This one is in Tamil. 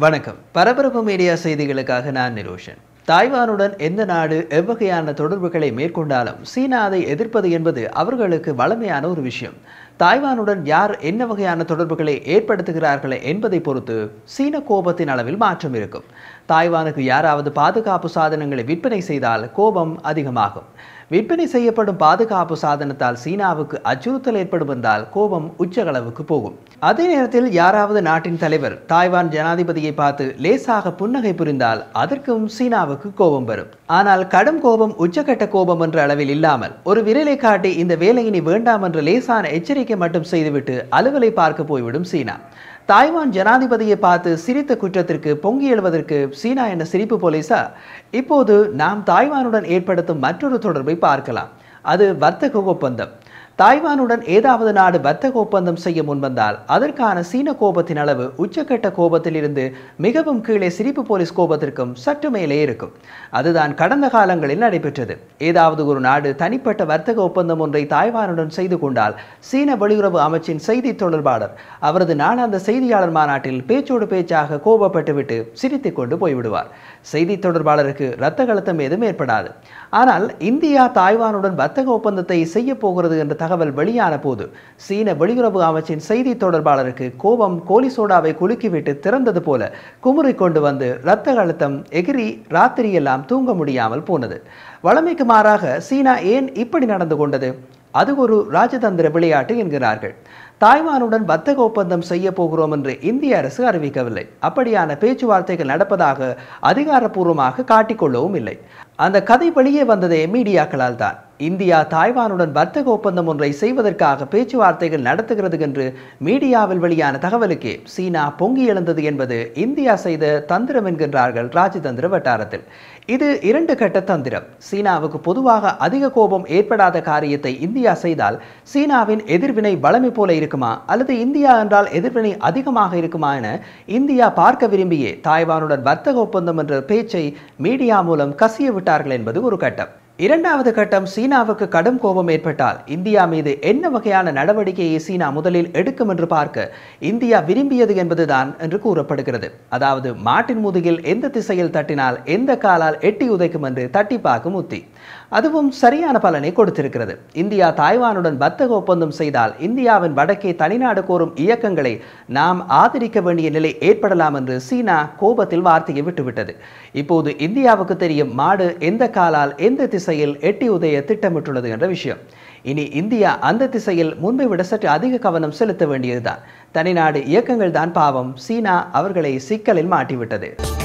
வணக்கம் பரபரப்பு மீடியா செய்திகளுக்காக நான் நிரோஷன் தாய்வானுடன் எந்த நாடு எவ்வகையான தொடர்புகளை மேற்கொண்டாலும் சீனா அதை எதிர்ப்பது என்பது அவர்களுக்கு வளமையான ஒரு விஷயம் தாய்வானுடன் யார் என்ன வகையான தொடர்புகளை ஏற்படுத்துகிறார்கள் என்பதை பொறுத்து சீன கோபத்தின் அளவில் மாற்றம் இருக்கும் தாய்வானுக்கு யாராவது பாதுகாப்பு சாதனங்களை விற்பனை செய்தால் கோபம் அதிகமாகும் விற்பனை செய்யப்படும் பாதுகாப்பு சாதனத்தால் சீனாவுக்கு அச்சுறுத்தல் ஏற்படும் என்றால் கோபம் உச்சகளவுக்கு போகும் அதே நேரத்தில் யாராவது நாட்டின் தலைவர் தாய்வான் ஜனாதிபதியை பார்த்து லேசாக புன்னகை புரிந்தால் அதற்கும் சீனாவுக்கு கோபம் வரும் ஆனால் கடும் கோபம் உச்சக்கட்ட கோபம் என்ற அளவில் இல்லாமல் ஒரு விரலை காட்டி இந்த வேலையினை வேண்டாம் என்ற லேசான எச்சரிக்கை மட்டும் செய்துவிட்டு அலுவலை பார்க்க போய்விடும் சீனா தாய்வான் ஜனாதிபதியை பார்த்து சிரித்த குற்றத்திற்கு பொங்கி எழுவதற்கு சீனா என்ன சிரிப்பு போலீசா இப்போது நாம் தாய்வானுடன் ஏற்படுத்தும் மற்றொரு தொடர்பை பார்க்கலாம் அது வர்த்தக ஒப்பந்தம் தாய்வானுடன் ஏதாவது நாடு வர்த்தக ஒப்பந்தம் செய்ய முன்வந்தால் அதற்கான சீன கோபத்தின் அளவு உச்சக்கட்ட கோபத்தில் இருந்து மிகவும் கீழே சிரிப்பு போலீஸ் கோபத்திற்கும் சற்று மேலே இருக்கும் அதுதான் கடந்த காலங்களில் நடைபெற்றது ஏதாவது ஒரு நாடு தனிப்பட்ட வர்த்தக ஒப்பந்தம் ஒன்றை தாய்வானுடன் செய்து கொண்டால் சீன வெளியுறவு அமைச்சின் செய்தி தொடர்பாளர் அவரது நாளாந்த செய்தியாளர் மாநாட்டில் பேச்சோடு பேச்சாக கோபப்பட்டுவிட்டு சிரித்துக் கொண்டு போய்விடுவார் செய்தி தொடர்பாளருக்கு இரத்த கழுத்தம் ஏதும் ஏற்படாது ஆனால் இந்தியா தாய்வானுடன் வர்த்தக ஒப்பந்தத்தை செய்ய போகிறது என்ற தகவல் வெளியான போது சீன வெளியுறவு அமைச்சின் செய்தி தொடர்பாளருக்கு கோபம் கோலி சோடாவை குலுக்கிவிட்டு திறந்தது போல குமுறி கொண்டு வந்து இரத்த அழுத்தம் எகிரி ராத்திரியெல்லாம் தூங்க முடியாமல் போனது வளமைக்கு மாறாக சீனா ஏன் இப்படி நடந்து கொண்டது அது ஒரு ராஜதந்திர விளையாட்டு என்கிறார்கள் தாய்வானுடன் வர்த்தக ஒப்பந்தம் செய்ய போகிறோம் என்று இந்திய அரசு அறிவிக்கவில்லை அப்படியான பேச்சுவார்த்தைகள் நடப்பதாக அதிகாரப்பூர்வமாக காட்டிக்கொள்ளவும் இல்லை அந்த கதை வெளியே வந்ததே மீடியாக்களால் தான் இந்தியா தாய்வானுடன் வர்த்தக ஒப்பந்தம் ஒன்றை செய்வதற்காக பேச்சுவார்த்தைகள் நடத்துகிறது என்று மீடியாவில் வெளியான தகவலுக்கே சீனா பொங்கி எழுந்தது என்பது இந்தியா செய்த தந்திரம் என்கின்றார்கள் ராஜதந்திர வட்டாரத்தில் இது இரண்டு கட்ட தந்திரம் சீனாவுக்கு பொதுவாக அதிக கோபம் ஏற்படாத காரியத்தை இந்தியா செய்தால் சீனாவின் எதிர்வினை வளமை போல இருக்குமா அல்லது இந்தியா என்றால் எதிர்வினை அதிகமாக இருக்குமா என இந்தியா பார்க்க விரும்பியே தாய்வானுடன் வர்த்தக ஒப்பந்தம் என்ற பேச்சை மீடியா மூலம் கசிய விட்டார்கள் என்பது ஒரு கட்டம் இரண்டாவது கட்டம் சீனாவுக்கு கடும் கோபம் ஏற்பட்டால் இந்தியா மீது என்ன வகையான நடவடிக்கையை சீனா முதலில் எடுக்கும் என்று பார்க்க இந்தியா விரும்பியது என்பதுதான் என்று கூறப்படுகிறது அதாவது மாட்டின் முதுகில் எந்த திசையில் தட்டினால் எந்த காலால் எட்டி உதைக்கும் என்று தட்டி பார்க்கும் உத்தி அதுவும் சரியான பலனை கொடுத்திருக்கிறது இந்தியா தாய்வானுடன் வர்த்தக ஒப்பந்தம் செய்தால் இந்தியாவின் வடக்கே தனிநாடு கோரும் இயக்கங்களை நாம் ஆதரிக்க வேண்டிய நிலை ஏற்படலாம் என்று சீனா கோபத்தில் வார்த்தையை விட்டுவிட்டது இப்போது இந்தியாவுக்கு தெரியும் மாடு எந்த காலால் எந்த திசையில் எட்டி உதைய திட்டமிட்டுள்ளது என்ற விஷயம் இனி இந்தியா அந்த திசையில் முன்பை விட சற்று அதிக கவனம் செலுத்த வேண்டியதுதான் தனிநாடு இயக்கங்கள் தான் பாவம் சீனா அவர்களை சிக்கலில் மாட்டிவிட்டது